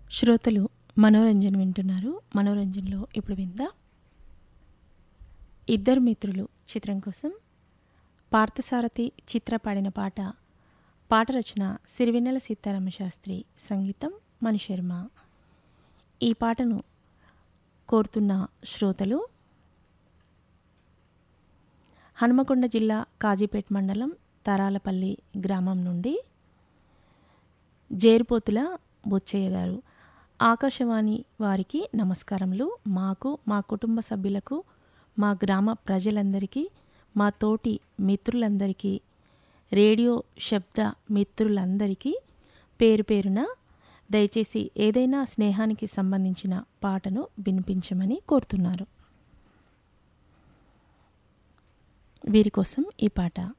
శ్రోతలు మనోరంజన్ వింటున్నారు మనోరంజన్లో ఇప్పుడు విందా ఇద్దరు మిత్రులు చిత్రం కోసం పార్థసారథి చిత్ర పాడిన పాట పాట రచన సిరివెన్నెల సీతారామ శాస్త్రి సంగీతం మణిశర్మ ఈ పాటను కోరుతున్న శ్రోతలు హనుమకొండ జిల్లా కాజీపేట్ మండలం తరాలపల్లి గ్రామం నుండి జేరుపోతుల బొచ్చయ్య గారు ఆకాశవాణి వారికి నమస్కారములు మాకు మా కుటుంబ సభ్యులకు మా గ్రామ ప్రజలందరికీ మా తోటి మిత్రులందరికీ రేడియో శబ్ద మిత్రులందరికీ పేరు పేరున దయచేసి ఏదైనా స్నేహానికి సంబంధించిన పాటను వినిపించమని కోరుతున్నారు వీరి కోసం ఈ పాట